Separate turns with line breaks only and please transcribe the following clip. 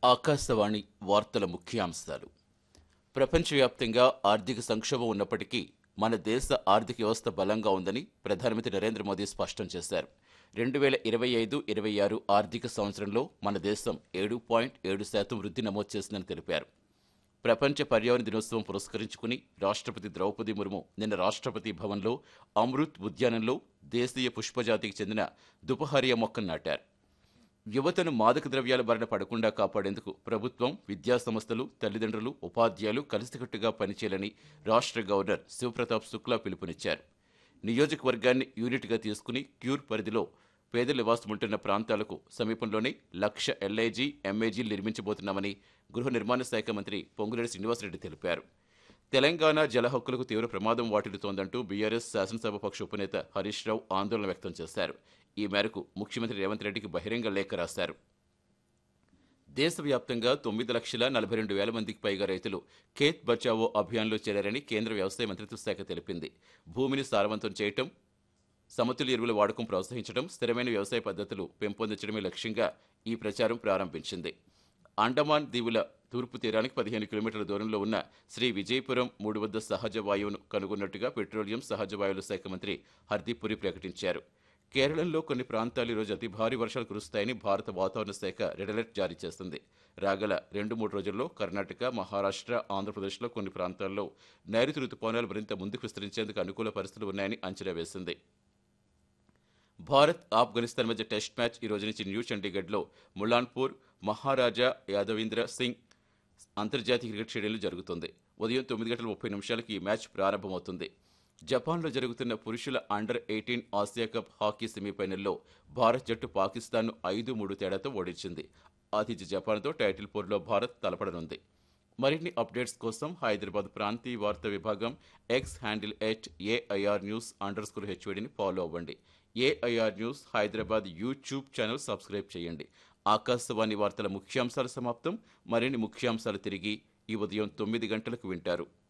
ఆకాశవాణి వార్తల ముఖ్యాంశాలు ప్రపంచవ్యాప్తంగా ఆర్థిక సంక్షోభం ఉన్నప్పటికీ మన దేశ ఆర్థిక వ్యవస్థ బలంగా ఉందని ప్రధానమంత్రి నరేంద్ర మోదీ స్పష్టం చేశారు రెండు వేల ఇరవై ఐదు ఇరవై ఆరు ఆర్థిక సంవత్సరంలో మన దేశం ఏడు పాయింట్ ఏడు శాతం వృద్ధి నమోదు చేసిందని తెలిపారు ప్రపంచ పర్యావరణ దినోత్సవం పురస్కరించుకుని రాష్ట్రపతి ద్రౌపది ముర్ము నిన్న రాష్ట్రపతి భవన్లో అమృత్ ఉద్యానంలో దేశీయ పుష్పజాతికి చెందిన దుపహారియా మొక్కను నాటారు యువతను మాదక ద్రవ్యాల బారిన పడకుండా కాపాడేందుకు ప్రభుత్వం విద్యా సంస్థలు తల్లిదండ్రులు ఉపాధ్యాయులు కలిసికట్టుగా పనిచేయాలని రాష్ట్ర గవర్నర్ శివప్రతాప్ శుక్లా పిలుపునిచ్చారు నియోజకవర్గాన్ని యూనిట్గా తీసుకుని క్యూర్ పరిధిలో పేదలు నివాసముంటున్న ప్రాంతాలకు సమీపంలోనే లక్ష ఎల్ఐజీ ఎంఏజీలు నిర్మించబోతున్నామని గృహ నిర్మాణ శాఖ మంత్రి పొంగులేటి శ్రీనివాసరెడ్డి తెలిపారు తెలంగాణ జల హక్కులకు తీవ్ర ప్రమాదం వాటిల్లుతోందంటూ బీఆర్ఎస్ శాసనసభాపక్ష ఉపనేత హరీష్ రావు ఆందోళన వ్యక్తం చేశారు ఈ మేరకు ముఖ్యమంత్రి రేవంత్ రెడ్డికి బహిరంగ లేఖ రాశారు దేశవ్యాప్తంగా తొమ్మిది లక్షల నలభై రెండు వేల మందికి పైగా రైతులు ఖేత్ బచావో అభియాన్లో చేరారని కేంద్ర వ్యవసాయ మంత్రిత్వ శాఖ తెలిపింది భూమిని సారవంతం చేయటం సమతుల్య ఎరువుల వాడకం ప్రోత్సహించడం స్థిరమైన వ్యవసాయ పద్ధతులు పెంపొందించడమే లక్ష్యంగా ఈ ప్రచారం ప్రారంభించింది అండమాన్ దీవుల తూర్పు తీరానికి పదిహేను కిలోమీటర్ల దూరంలో ఉన్న శ్రీ విజయపురం మూడు వద్ద సహజ వాయువును కనుగొన్నట్టుగా పెట్రోలియం సహజ వాయువుల శాఖ మంత్రి హర్దీప్ పురి ప్రకటించారు కేరళంలో కొన్ని ప్రాంతాలు ఈరోజు అతి భారీ వర్షాలు కురుస్తాయని భారత వాతావరణ శాఖ రెడ్ అలర్ట్ జారీ చేస్తుంది రాగల రెండు మూడు రోజుల్లో కర్ణాటక మహారాష్ట్ర ఆంధ్రప్రదేశ్లో కొన్ని ప్రాంతాల్లో నైరుతి రుతుపవనాలు మరింత ముందుకు విస్తరించేందుకు అనుకూల పరిస్థితులు ఉన్నాయని అంచనా వేసింది భారత్ ఆఫ్ఘనిస్తాన్ మధ్య టెస్ట్ మ్యాచ్ ఈ రోజు నుంచి న్యూ చండీగఢ్లో ములాన్పూర్ మహారాజా యాదవీంద్ర సింగ్ అంతర్జాతీయ క్రికెట్ స్టేడియంలో జరుగుతుంది ఉదయం తొమ్మిది గంటల ముప్పై నిమిషాలకు ఈ మ్యాచ్ ప్రారంభమవుతుంది జపాన్లో జరుగుతున్న పురుషుల under eighteen Asia cup hockey సెమీఫైనల్లో భారత్ జట్టు పాకిస్తాన్ను ఐదు మూడు తేడాతో ఓడించింది ఆతిథ్య జపాన్తో టైటిల్ పోరులో భారత్ తలపడనుంది మరిన్ని అప్డేట్స్ కోసం హైదరాబాద్ ప్రాంతీయ వార్తా విభాగం X handle at AIR news underscore హెచ్వడిని ఫాలో అవ్వండి AIR news Hyderabad YouTube channel subscribe చేయండి ఆకాశవాణి వార్తల ముఖ్యాంశాలు సమాప్తం మరిన్ని ముఖ్యాంశాలు తిరిగి ఈ ఉదయం తొమ్మిది గంటలకు వింటారు